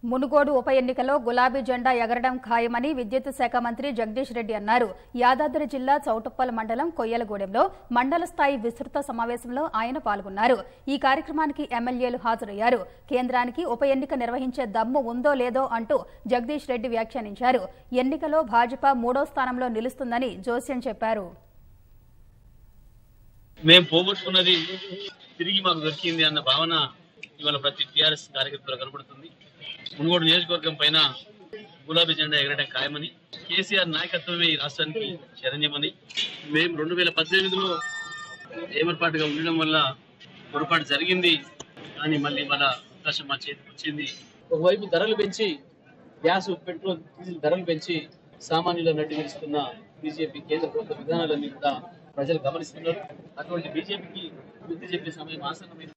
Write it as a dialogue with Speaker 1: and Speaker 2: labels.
Speaker 1: మునుగోడు ఉప ఎన్నికలో గులాబీ జెండా ఎగరడం ఖాయమని విద్యుత్ శాఖ మంత్రి జగదీష్ రెడ్డి అన్నారు యాదాద్రి జిల్లా చౌటుప్పల్ మండలం కొయ్యలగూడెంలో మండల స్థాయి విస్తృత సమావేశంలో ఆయన పాల్గొన్నారు ఈ కార్యక్రమానికి ఎమ్మెల్యేలు హాజరయ్యారు కేంద్రానికి ఉప ఎన్నిక నిర్వహించే దమ్ము ఉందో లేదో అంటూ జగదీష్ రెడ్డి వ్యాఖ్యానించారు ఎన్నికలో భాజపా మూడో స్థానంలో నిలుస్తుందని జోస్యం చెప్పారు
Speaker 2: మేము పోగొట్టుకున్నది తిరిగి మాకు దొరికింది అన్న భావన ఇవాళ ప్రతి టీఆర్ఎస్ కార్యకర్తలో కనబడుతుంది మునుగోడు నియోజకవర్గం పైన గులాబీ జెండా ఎగరడం ఖాయమని కేసీఆర్ నాయకత్వమే ఈ రాష్ట్రానికి శరణ్యమని మేము రెండు వేల పద్దెనిమిదిలో ఏమర్పాటుగా ఉండడం వల్ల పొరపాటు జరిగింది కానీ మళ్ళీ మన అవకాశం మా చేతికి వచ్చింది ఒకవైపు ధరలు పెంచి గ్యాస్ పెట్రోల్ డీజిల్ ధరలు పెంచి సామాన్యుల నడ్డి విరుస్తున్న బీజేపీ కేంద్ర ప్రభుత్వ విధానాలన్నీ కూడా ప్రజలు గమనిస్తున్నారు అటువంటి బీజేపీకి బుద్ధి చెప్పే సమయం ఆసన్నమైంది